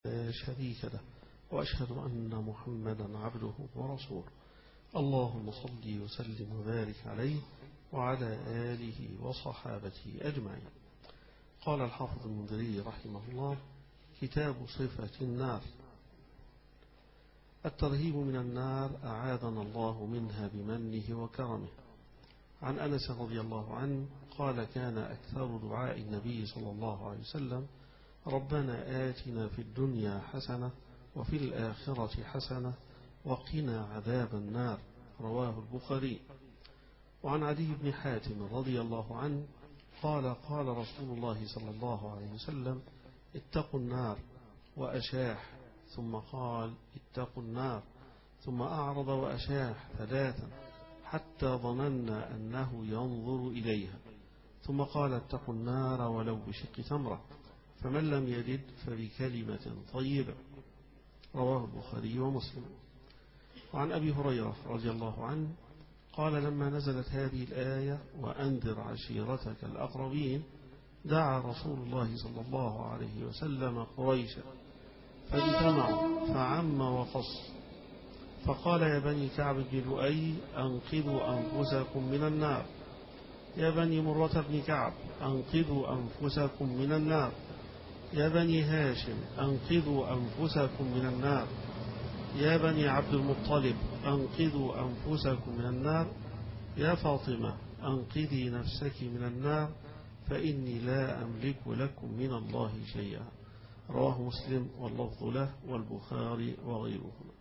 شريك له وأشهد أن محمدا عبده ورسوله اللهم صل وسلم وبارك عليه وعلى آله وصحابته أجمعين قال الحافظ المنذري رحمه الله كتاب صفة النار الترهيب من النار أعاذنا الله منها بمنه وكرمه عن أنس رضي الله عنه قال كان أكثر دعاء النبي صلى الله عليه وسلم ربنا آتنا في الدنيا حسنة وفي الآخرة حسنة وقنا عذاب النار رواه البخاري وعن عدي بن حاتم رضي الله عنه قال قال رسول الله صلى الله عليه وسلم اتقوا النار وأشاح ثم قال اتقوا النار ثم أعرض وأشاح ثلاثا حتى ظننا أنه ينظر إليها ثم قال اتقوا النار ولو بشق تمرة فمن لم يجد فبكلمة طيبة رواه البخاري ومسلم وعن أبي هريرة رضي الله عنه قال لما نزلت هذه الآية وأنذر عشيرتك الأقربين دعا رسول الله صلى الله عليه وسلم قريشا فاجتمعوا فعم وقص فقال يا بني كعب بن لؤي أنقذوا أنفسكم من النار يا بني مرة بن كعب أنقذوا أنفسكم من النار يا بني هاشم أنقذوا أنفسكم من النار يا بني عبد المطلب أنقذوا أنفسكم من النار يا فاطمة أنقذي نفسك من النار فإني لا أملك لكم من الله شيئا رواه مسلم واللفظ له والبخاري وغيرهما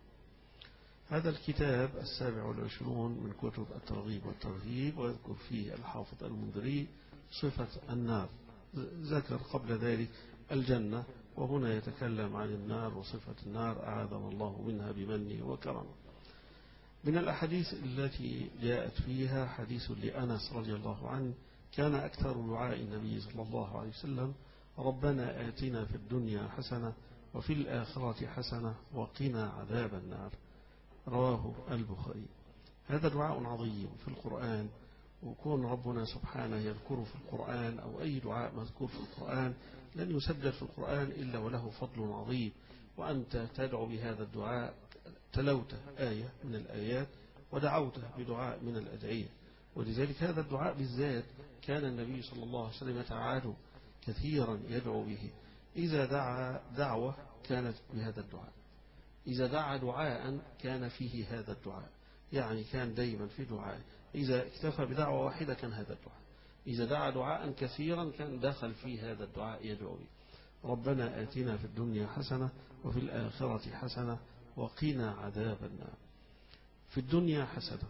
هذا الكتاب السابع والعشرون من كتب الترغيب والترهيب ويذكر فيه الحافظ المنذري صفة النار ذكر قبل ذلك الجنة وهنا يتكلم عن النار وصفة النار أعاذنا الله منها بمنه وكرمه من الأحاديث التي جاءت فيها حديث لأنس رضي الله عنه كان أكثر دعاء النبي صلى الله عليه وسلم ربنا آتنا في الدنيا حسنة وفي الآخرة حسنة وقنا عذاب النار رواه البخاري هذا دعاء عظيم في القرآن وكون ربنا سبحانه يذكره في القرآن أو أي دعاء مذكور في القرآن لن يسجل في القرآن إلا وله فضل عظيم وأنت تدعو بهذا الدعاء تلوت آية من الآيات ودعوت بدعاء من الأدعية ولذلك هذا الدعاء بالذات كان النبي صلى الله عليه وسلم يتعاد كثيرا يدعو به إذا دعا دعوة كانت بهذا الدعاء إذا دعا دعاء كان فيه هذا الدعاء يعني كان دايما في دعاء إذا اكتفى بدعوة واحدة كان هذا الدعاء إذا دعا دعاء كثيرا كان دخل في هذا الدعاء يدعو به ربنا آتنا في الدنيا حسنة وفي الآخرة حسنة وقنا عذاب النار في الدنيا حسنة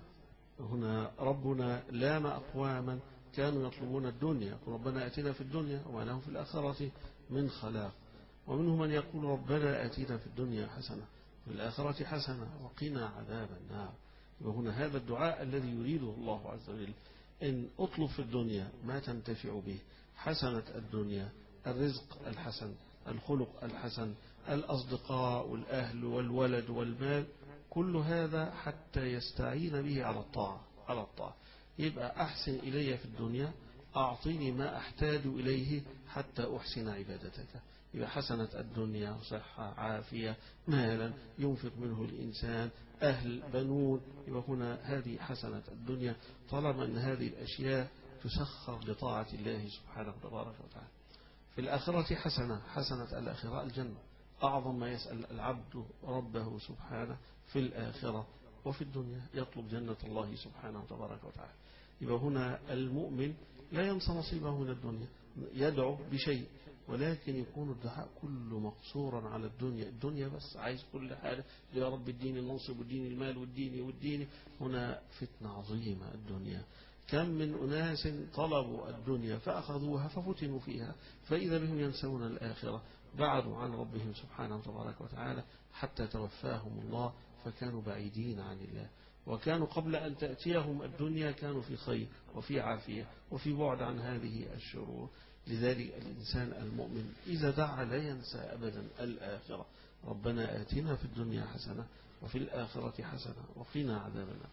هنا ربنا لام أقواما كانوا يطلبون الدنيا ربنا آتنا في الدنيا وما لهم في الآخرة من خلاق ومنهم من يقول ربنا آتنا في الدنيا حسنة وفي الآخرة حسنة وقنا عذاب النار وهنا هذا الدعاء الذي يريده الله عز وجل إن أطلب في الدنيا ما تنتفع به حسنة الدنيا الرزق الحسن الخلق الحسن الأصدقاء والأهل والولد والمال كل هذا حتى يستعين به على الطاعة على الطاعة يبقى أحسن إلي في الدنيا أعطيني ما أحتاج إليه حتى أحسن عبادتك يبقى حسنة الدنيا صحة عافية مالا ينفق منه الإنسان أهل بنون يبقى هنا هذه حسنة الدنيا طالما أن هذه الأشياء تسخر لطاعة الله سبحانه وتبارك وتعالى في الآخرة حسنة حسنة الآخرة الجنة أعظم ما يسأل العبد ربه سبحانه في الآخرة وفي الدنيا يطلب جنة الله سبحانه وتبارك وتعالى يبقى هنا المؤمن لا ينسى نصيبه من الدنيا يدعو بشيء ولكن يكون الدعاء كله مقصورا على الدنيا الدنيا بس عايز كل حاجة يا رب الدين المنصب والدين المال والدين والدين هنا فتنة عظيمة الدنيا كم من أناس طلبوا الدنيا فأخذوها ففتنوا فيها فإذا بهم ينسون الآخرة بعدوا عن ربهم سبحانه وتبارك وتعالى حتى توفاهم الله فكانوا بعيدين عن الله وكانوا قبل أن تأتيهم الدنيا كانوا في خير وفي عافية وفي بعد عن هذه الشرور لذلك الإنسان المؤمن إذا دعا لا ينسى أبدا الآخرة ربنا آتنا في الدنيا حسنة وفي الآخرة حسنة وقنا عذاب النار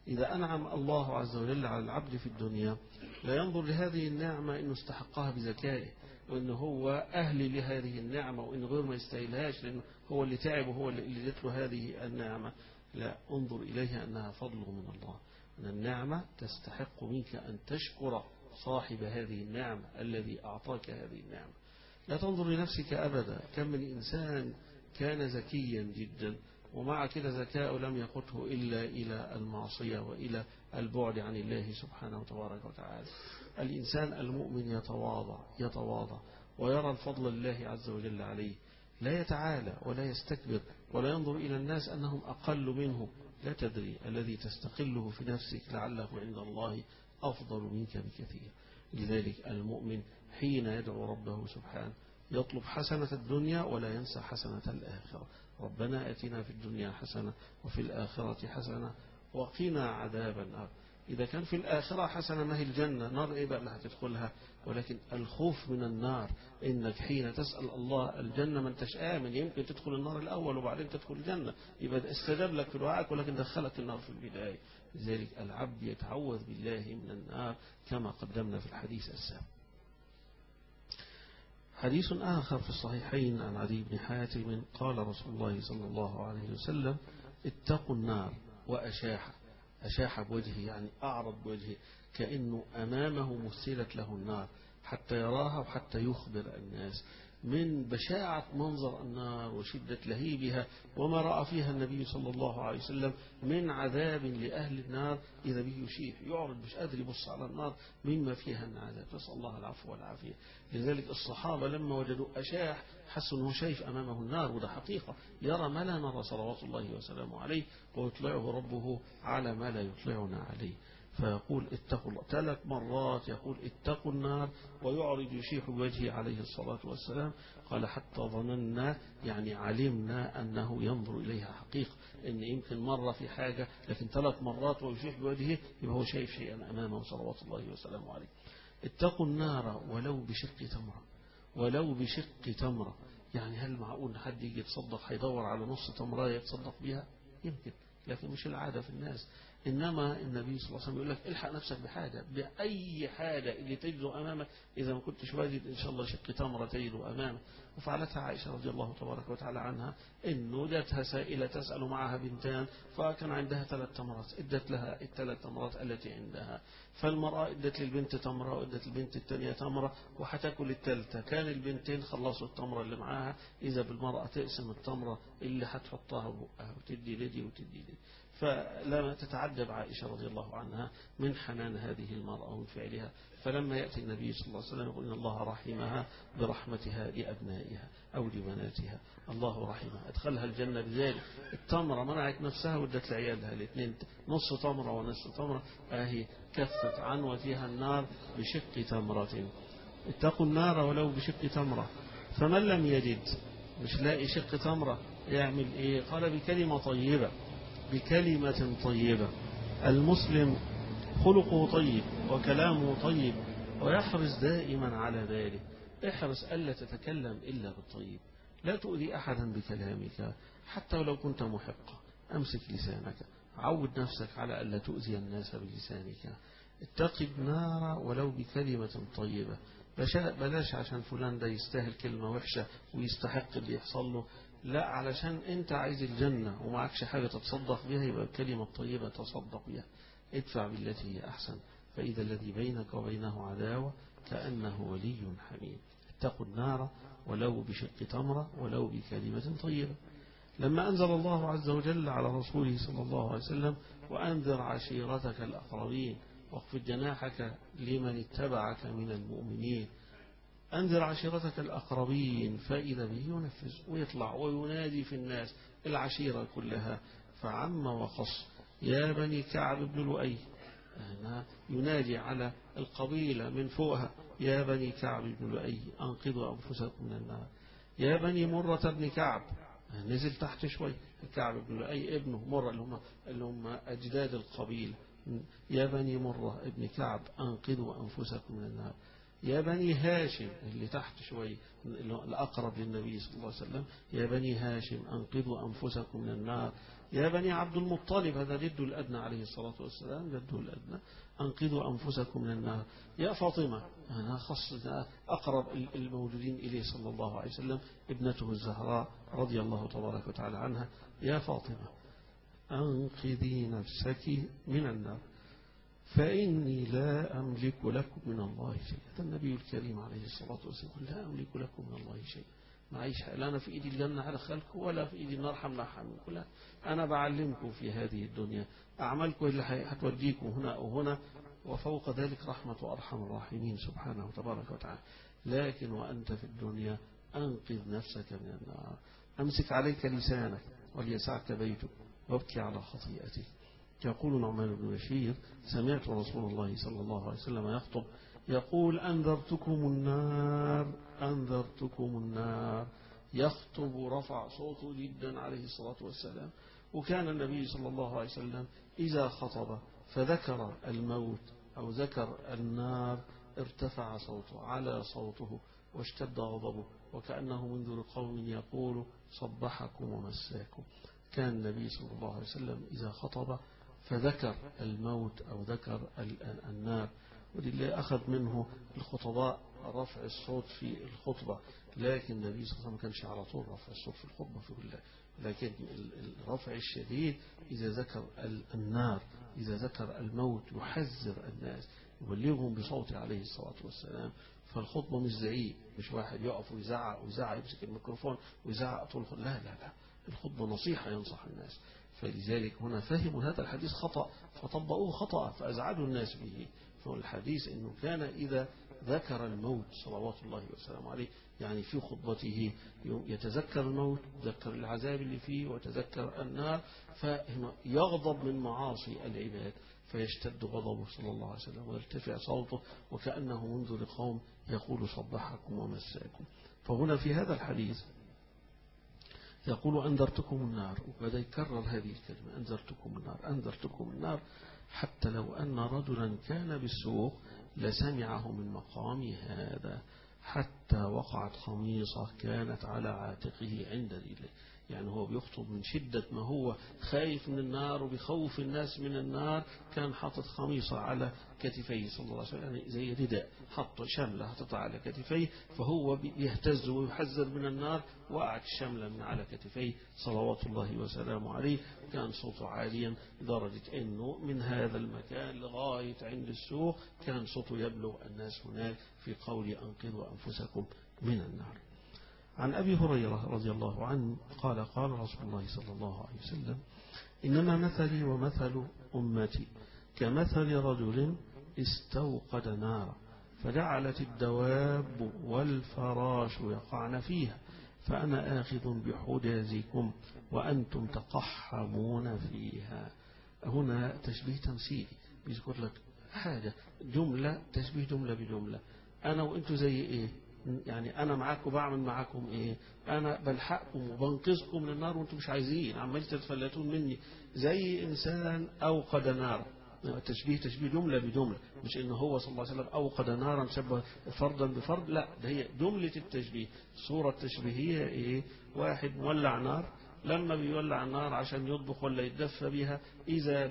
إذا أنعم الله عز وجل على العبد في الدنيا لا ينظر لهذه النعمة أنه استحقها بذكائه وأنه هو أهل لهذه النعمة وأنه غير ما يستاهلهاش لأنه هو اللي تعب وهو اللي ادت له هذه النعمة لا انظر إليها أنها فضل من الله أن النعمة تستحق منك أن تشكر صاحب هذه النعمة الذي أعطاك هذه النعمة لا تنظر لنفسك أبدا كم من إنسان كان ذكيا جدا ومع كده ذكاء لم يقته إلا إلى المعصية وإلى البعد عن الله سبحانه وتبارك وتعالى الإنسان المؤمن يتواضع يتواضع ويرى الفضل الله عز وجل عليه لا يتعالى ولا يستكبر ولا ينظر إلى الناس أنهم أقل منه لا تدري الذي تستقله في نفسك لعله عند الله أفضل منك بكثير لذلك المؤمن حين يدعو ربه سبحانه يطلب حسنة الدنيا ولا ينسى حسنة الآخرة ربنا أتنا في الدنيا حسنة وفي الآخرة حسنة وقنا عذاب النار إذا كان في الآخرة حسنة ما هي الجنة نار إيه بقى اللي هتدخلها ولكن الخوف من النار إنك حين تسأل الله الجنة ما انتش آمن يمكن تدخل النار الأول وبعدين تدخل الجنة يبقى استجاب لك في دعائك ولكن دخلك النار في البداية لذلك العبد يتعوذ بالله من النار كما قدمنا في الحديث السابق حديث آخر في الصحيحين عن علي بن حاتم قال رسول الله صلى الله عليه وسلم اتقوا النار وأشاح أشاح بوجهه يعني أعرض بوجهه كأنه أمامه مثلت له النار حتى يراها وحتى يخبر الناس من بشاعة منظر النار وشدة لهيبها وما رأى فيها النبي صلى الله عليه وسلم من عذاب لأهل النار إذا به يشيح يعرض مش قادر يبص على النار مما فيها من عذاب نسأل الله العفو والعافية لذلك الصحابة لما وجدوا أشاح حسوا أنه شايف أمامه النار وده حقيقة يرى ما لا نرى صلوات الله وسلامه عليه ويطلعه ربه على ما لا يطلعنا عليه فيقول اتقوا الله ثلاث مرات يقول اتقوا النار ويعرض يشيح بوجهه عليه الصلاة والسلام قال حتى ظننا يعني علمنا أنه ينظر إليها حقيقة إن يمكن مرة في حاجة لكن ثلاث مرات ويشيح بوجهه يبقى هو شايف شيئا أمامه صلوات الله وسلامه عليه اتقوا النار ولو بشق تمرة ولو بشق تمرة يعني هل معقول حد يجي يتصدق هيدور على نص تمرة يتصدق بها يمكن لكن مش العادة في الناس إنما النبي صلى الله عليه وسلم يقول لك الحق نفسك بحاجة بأي حاجة اللي تجده أمامك إذا ما كنتش واجد إن شاء الله شق تمرة تجده أمامك وفعلتها عائشة رضي الله تبارك وتعالى عنها إنه جاتها سائلة تسأل معها بنتان فكان عندها ثلاث تمرات ادت لها الثلاث تمرات التي عندها فالمرأة ادت للبنت تمرة وادت البنت الثانية تمرة وحتاكل الثالثة كان البنتين خلصوا التمرة اللي معاها إذا بالمرأة تقسم التمرة اللي هتحطها بقها وتدي لدي وتدي لدي فلما تتعجب عائشة رضي الله عنها من حنان هذه المرأة ومن فعلها فلما يأتي النبي صلى الله عليه وسلم يقول إن الله رحمها برحمتها لأبنائها أو لبناتها الله رحمها أدخلها الجنة بذلك التمرة منعت نفسها ودت لعيالها الاثنين نص تمرة ونصف تمرة أهي كفت عنوتها النار بشق تمرة اتقوا النار ولو بشق تمرة فمن لم يجد مش لاقي شق تمرة يعمل ايه قال بكلمة طيبة بكلمة طيبة المسلم خلقه طيب وكلامه طيب ويحرص دائما على ذلك احرص ألا تتكلم إلا بالطيب لا تؤذي أحدا بكلامك حتى ولو كنت محقا أمسك لسانك عود نفسك على ألا تؤذي الناس بلسانك اتق النار ولو بكلمة طيبة بلاش عشان فلان ده يستاهل كلمة وحشة ويستحق اللي يحصل له لا علشان انت عايز الجنة ومعكش حاجة تتصدق بها يبقى الكلمة الطيبة تصدق بها ادفع بالتي هي أحسن فإذا الذي بينك وبينه عداوة كأنه ولي حميم اتقوا النار ولو بشق تمرة ولو بكلمة طيبة لما أنزل الله عز وجل على رسوله صلى الله عليه وسلم وأنذر عشيرتك الأقربين واخفض جناحك لمن اتبعك من المؤمنين أنذر عشيرتك الأقربين فإذا به ينفذ ويطلع وينادي في الناس العشيرة كلها فعم وخص يا بني كعب بن لؤي ينادي على القبيلة من فوقها يا بني كعب بن لؤي أنقذوا أنفسكم من النار يا بني مرة بن كعب نزل تحت شوي كعب بن لؤي ابنه مرة اللي هم, اللي هم أجداد القبيلة يا بني مرة ابن كعب أنقذوا أنفسكم من النار يا بني هاشم اللي تحت شوي الأقرب للنبي صلى الله عليه وسلم يا بني هاشم أنقذوا أنفسكم من النار يا بني عبد المطلب هذا جده الأدنى عليه الصلاة والسلام جده الأدنى أنقذوا أنفسكم من النار يا فاطمة أنا خص أقرب الموجودين إليه صلى الله عليه وسلم ابنته الزهراء رضي الله تبارك وتعالى عنها يا فاطمة أنقذي نفسك من النار فإني لا أملك لكم من الله شيئا النبي الكريم عليه الصلاة والسلام لا أملك لكم من الله شيئا معيش لا أنا في إيدي الجنة على خلقه ولا في إيدي النار حمنا حملكم لا أنا بعلمكم في هذه الدنيا أعمالكم اللي هتوديكم هنا أو هنا وفوق ذلك رحمة أرحم الراحمين سبحانه وتبارك وتعالى لكن وأنت في الدنيا أنقذ نفسك من النار أمسك عليك لسانك وليسعك بيتك وابكي على خطيئتك يقول نعمان بن بشير سمعت رسول الله صلى الله عليه وسلم يخطب يقول أنذرتكم النار أنذرتكم النار يخطب رفع صوته جدا عليه الصلاة والسلام وكان النبي صلى الله عليه وسلم إذا خطب فذكر الموت أو ذكر النار ارتفع صوته على صوته واشتد غضبه وكأنه منذر قوم يقول صبحكم ومساكم كان النبي صلى الله عليه وسلم إذا خطب فذكر الموت أو ذكر النار ولله أخذ منه الخطباء رفع الصوت في الخطبة لكن النبي صلى الله عليه وسلم ما كانش على طول رفع الصوت في الخطبة في الله لكن الرفع الشديد إذا ذكر النار إذا ذكر الموت يحذر الناس يبلغهم بصوته عليه الصلاة والسلام فالخطبة مش زعيق مش واحد يقف ويزعق ويزعق يمسك الميكروفون ويزعق طول لا لا لا الخطبة نصيحة ينصح الناس فلذلك هنا فهموا هذا الحديث خطأ فطبقوه خطأ فأزعجوا الناس به فالحديث أنه كان إذا ذكر الموت صلوات الله وسلامه عليه يعني في خطبته يتذكر الموت يتذكر العذاب اللي فيه ويتذكر النار فيغضب من معاصي العباد فيشتد غضبه صلى الله عليه وسلم ويرتفع صوته وكأنه منذ لقوم يقول صبحكم ومساكم فهنا في هذا الحديث يقول أنذرتكم النار وبدأ يكرر هذه الكلمة أنذرتكم النار أنذرتكم النار حتى لو أن رجلا كان بالسوق لسمعه من مقام هذا حتى وقعت خميصة كانت على عاتقه عند رجله يعني هو بيخطب من شدة ما هو خايف من النار وبخوف الناس من النار كان حاطط خميصة على كتفيه صلى الله عليه وسلم يعني زي رداء حط شملة حطتها على كتفيه فهو يهتز ويحذر من النار وقعت الشملة من على كتفيه صلوات الله وسلامه عليه كان صوته عاليا لدرجة أنه من هذا المكان لغاية عند السوق كان صوته يبلغ الناس هناك في قول أنقذوا أنفسكم من النار عن أبي هريرة رضي الله عنه قال قال رسول الله صلى الله عليه وسلم إنما مثلي ومثل أمتي كمثل رجل استوقد نارا فجعلت الدواب والفراش يقعن فيها فأنا آخذ بحجازكم وأنتم تقحمون فيها هنا تشبيه تمثيلي بيذكر لك حاجة جملة تشبيه جملة بجملة أنا وأنتم زي إيه يعني أنا معاكم بعمل معاكم إيه أنا بلحقكم وبنقذكم من النار وأنتم مش عايزين عمال تتفلتون مني زي إنسان أوقد نار تشبيه تشبيه جملة بجملة مش إن هو صلى الله عليه وسلم أوقد نارا شبه فردا بفرد لا ده هي جملة التشبيه صورة التشبيهية إيه واحد مولع نار لما بيولع النار عشان يطبخ ولا يتدفى بها إذا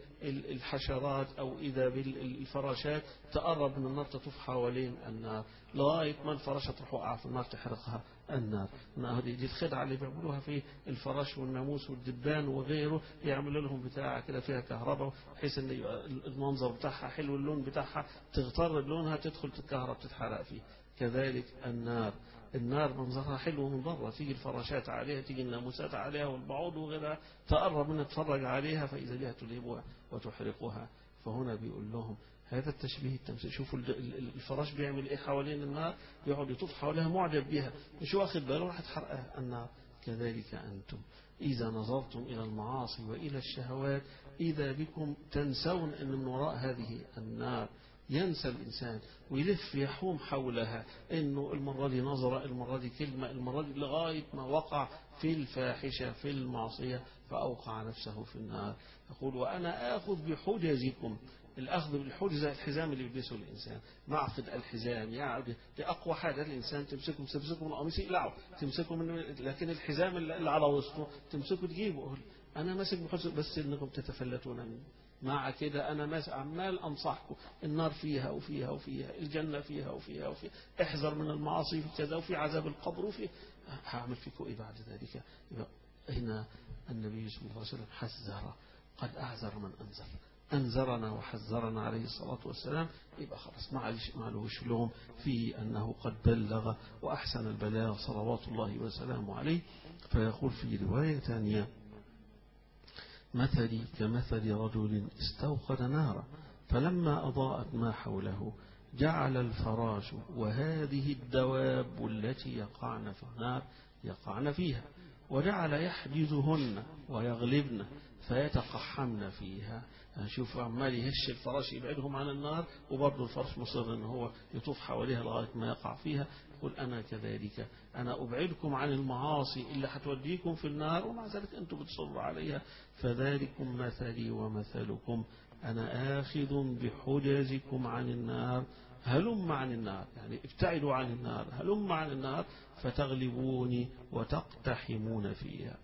بالحشرات أو إذا بالفراشات تقرب من النار تطوف حوالين النار لغاية ما الفراشة تروح وقع في النار تحرقها النار دي الخدعة اللي بيعملوها في الفراش والناموس والدبان وغيره يعملوا لهم بتاعة كده فيها كهرباء بحيث ان المنظر بتاعها حلو اللون بتاعها تغتر بلونها تدخل الكهرباء تتحرق فيه كذلك النار النار منظرها حلو من بره تيجي الفراشات عليها تيجي الناموسات عليها والبعوض وغيرها تقرب منها تتفرج عليها فإذا بها تلهبها وتحرقها فهنا بيقول لهم هذا التشبيه التمثيل شوفوا الفراش بيعمل ايه حوالين النار يقعد يطوف حواليها معجب بها مش واخد باله راح تحرقها النار كذلك أنتم إذا نظرتم إلى المعاصي وإلى الشهوات إذا بكم تنسون أن من وراء هذه النار ينسى الإنسان ويلف يحوم حولها إنه المرة دي نظرة المرة دي كلمة المرة دي لغاية ما وقع في الفاحشة في المعصية فأوقع نفسه في النار يقول وأنا آخذ بحجزكم الأخذ بالحوض زي الحزام اللي بيلبسه الإنسان معقد الحزام يعني دي أقوى حاجة الإنسان تمسكه تمسكه من القميص يقلعه تمسكه من لكن الحزام اللي على وسطه تمسكه تجيبه أنا ماسك بحوض بس إنكم تتفلتون مني مع كده أنا ماس عمال أنصحكم النار فيها وفيها وفيها الجنة فيها وفيها وفيها احذر من المعاصي في كذا وفي عذاب القبر وفي هعمل فيكم إيه بعد ذلك يبقى هنا النبي صلى الله عليه وسلم حذر قد أعذر من أنذر أنذرنا وحذرنا عليه الصلاة والسلام يبقى خلاص معلش معلوش لوم في أنه قد بلغ وأحسن البلاغ صلوات الله وسلامه عليه فيقول في رواية ثانية مثلي كمثل رجل استوقد نارا فلما أضاءت ما حوله جعل الفراش وهذه الدواب التي يقعن في النار يقعن فيها وجعل يحجزهن ويغلبن فيتقحمن فيها شوف عمال يهش الفراش يبعدهم عن النار وبرضه الفرش مصر ان هو يطوف حواليها لغايه ما يقع فيها يقول انا كذلك انا ابعدكم عن المعاصي اللي هتوديكم في النار ومع ذلك انتم بتصروا عليها فذلكم مثلي ومثلكم انا اخذ بحجزكم عن النار هلم عن النار يعني ابتعدوا عن النار هلم عن النار فتغلبوني وتقتحمون فيها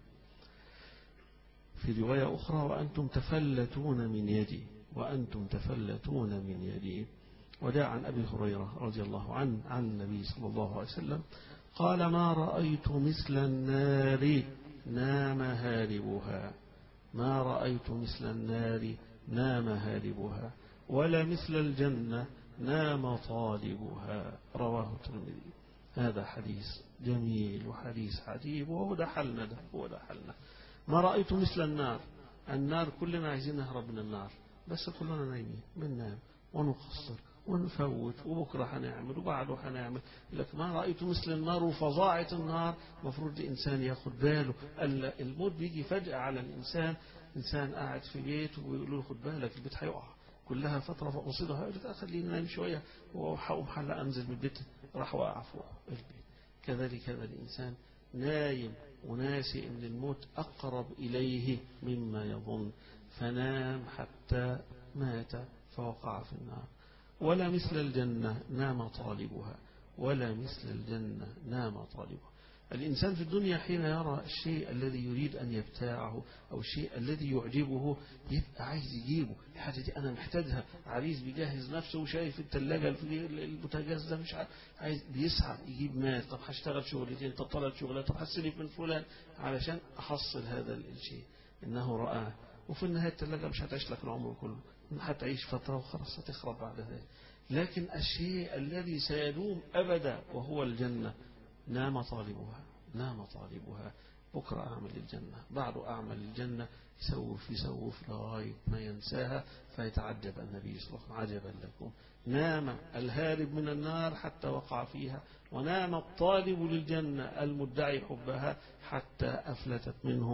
في رواية أخرى وأنتم تفلتون من يدي وأنتم تفلتون من يدي وجاء عن أبي هريرة رضي الله عنه عن النبي صلى الله عليه وسلم قال ما رأيت مثل النار نام هاربها ما رأيت مثل النار نام هاربها ولا مثل الجنة نام طالبها رواه الترمذي هذا حديث جميل وحديث عجيب وهو ده حلنا ده هو ده حلنا ما رأيت مثل النار النار كلنا عايزين نهرب من النار بس كلنا نايمين بننام ونقصر ونفوت وبكرة هنعمل وبعده هنعمل لك ما رأيت مثل النار وفظاعة النار مفروض الإنسان ياخد باله الموت بيجي فجأة على الإنسان إنسان قاعد في بيته ويقول له خد بالك البيت هيقع كلها فترة بسيطة هيقول خليني نايم شوية وهقوم حلقة أنزل من البيت راح وقع فوق البيت كذلك هذا الإنسان نايم وناسي أن الموت أقرب إليه مما يظن فنام حتى مات فوقع في النار ولا مثل الجنة نام طالبها ولا مثل الجنة نام طالبها الإنسان في الدنيا حين يرى الشيء الذي يريد أن يبتاعه أو الشيء الذي يعجبه يبقى عايز يجيبه الحاجة دي أنا محتاجها عريس بيجهز نفسه وشايف الثلاجة البوتاجاز ده مش عايز بيسعى يجيب مال طب هشتغل شغلتين طب ثلاث شغلات طب هستلف من فلان علشان أحصل هذا الشيء إنه رآه وفي النهاية الثلاجة مش هتعيش لك العمر كله هتعيش فترة وخلاص هتخرب بعد ذلك لكن الشيء الذي سيدوم أبدا وهو الجنة نام طالبها نام طالبها بكرة أعمل الجنة بعد أعمل الجنة يسوف يسوف لغاية ما ينساها فيتعجب النبي صلى الله عليه وسلم عجبا لكم نام الهارب من النار حتى وقع فيها ونام الطالب للجنة المدعي حبها حتى أفلتت منه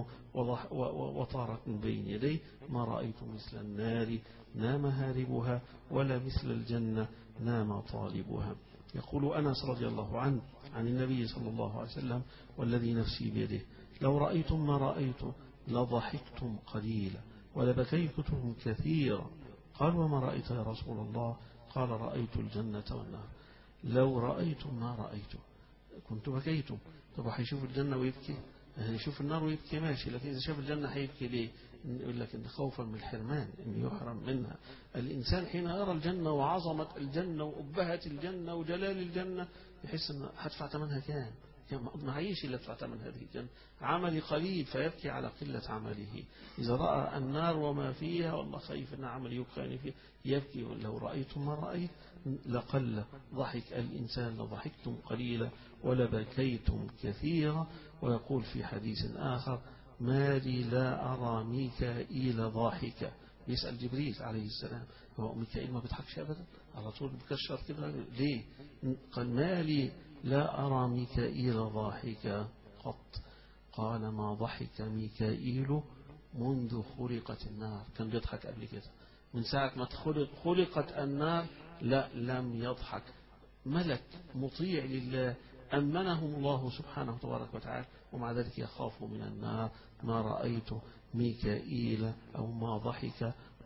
وطارت من بين يديه ما رأيت مثل النار نام هاربها ولا مثل الجنة نام طالبها يقول أنس رضي الله عنه عن النبي صلى الله عليه وسلم والذي نفسي بيده لو رأيتم ما رأيت لضحكتم قليلا ولبكيتم كثيرا قال وما رأيت يا رسول الله قال رأيت الجنة والنار لو رأيتم ما رأيت كنت بكيتم طب هيشوف الجنة ويبكي يعني يشوف النار ويبكي ماشي لكن إذا شاف الجنة هيبكي ليه يقول لك إن خوفا من الحرمان إن يحرم منها الإنسان حين يرى الجنة وعظمة الجنة وأبهة الجنة وجلال الجنة يحس إن هدفع ثمنها كام معيش إلا ادفع ثمن هذه الجنة عملي قليل فيبكي على قلة عمله إذا رأى النار وما فيها والله خايف أن عملي يبقى فيه يبكي لو رأيتم ما رأيت لقل ضحك الإنسان لضحكتم قليلا ولبكيتم كثيرا ويقول في حديث آخر ما لي لا أرى ميكائيل ضاحكا بيسأل جبريل عليه السلام هو ميكائيل ما بيضحكش أبدا على طول بكشر كده ليه قال ما لي لا أرى ميكائيل ضاحكا قط قال ما ضحك ميكائيل منذ خلقت النار كان بيضحك قبل كده من ساعة ما خلقت النار لا لم يضحك ملك مطيع لله أمنهم الله سبحانه تبارك وتعالى ومع ذلك يخاف من النار ما رأيت ميكائيل أو ما ضحك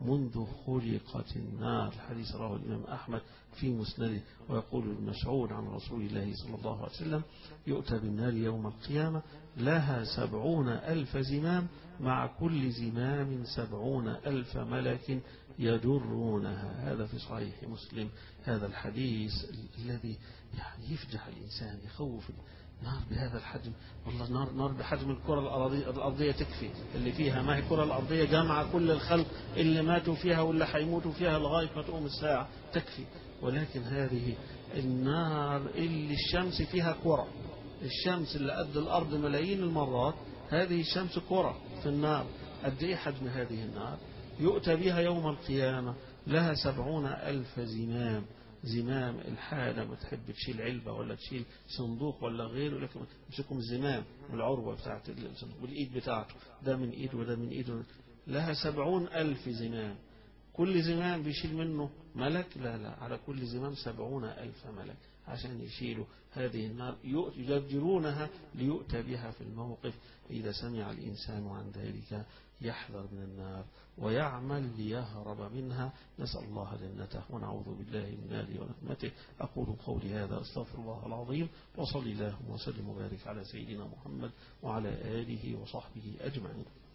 منذ خلقت النار الحديث رواه الإمام أحمد في مسنده ويقول ابن مسعود عن رسول الله صلى الله عليه وسلم يؤتى بالنار يوم القيامة لها سبعون ألف زمام مع كل زمام سبعون ألف ملك يجرونها هذا في صحيح مسلم هذا الحديث الذي يعني يفجع الإنسان يخوف نار بهذا الحجم والله نار نار بحجم الكرة الأرضية, الأرضية تكفي اللي فيها ما هي الكرة الأرضية جامعة كل الخلق اللي ماتوا فيها واللي حيموتوا فيها لغاية ما تقوم الساعة تكفي ولكن هذه النار اللي الشمس فيها كرة الشمس اللي قد الأرض ملايين المرات هذه الشمس كرة في النار قد إيه حجم هذه النار يؤتى بها يوم القيامة لها سبعون ألف زمام زمام الحالة ما تحب تشيل علبة ولا تشيل صندوق ولا غيره لكن تمسكم الزمام والعروة بتاعت الصندوق والإيد بتاعته ده من إيد وده من إيد لها سبعون ألف زمام كل زمام بيشيل منه ملك لا لا على كل زمام سبعون ألف ملك عشان يشيلوا هذه النار يجرونها ليؤتى بها في الموقف إذا سمع الإنسان عن ذلك يحذر من النار ويعمل ليهرب منها نسأل الله جنته ونعوذ بالله من نار ونقمته أقول قولي هذا أستغفر الله العظيم وصلي اللهم وسلم وبارك على سيدنا محمد وعلى آله وصحبه أجمعين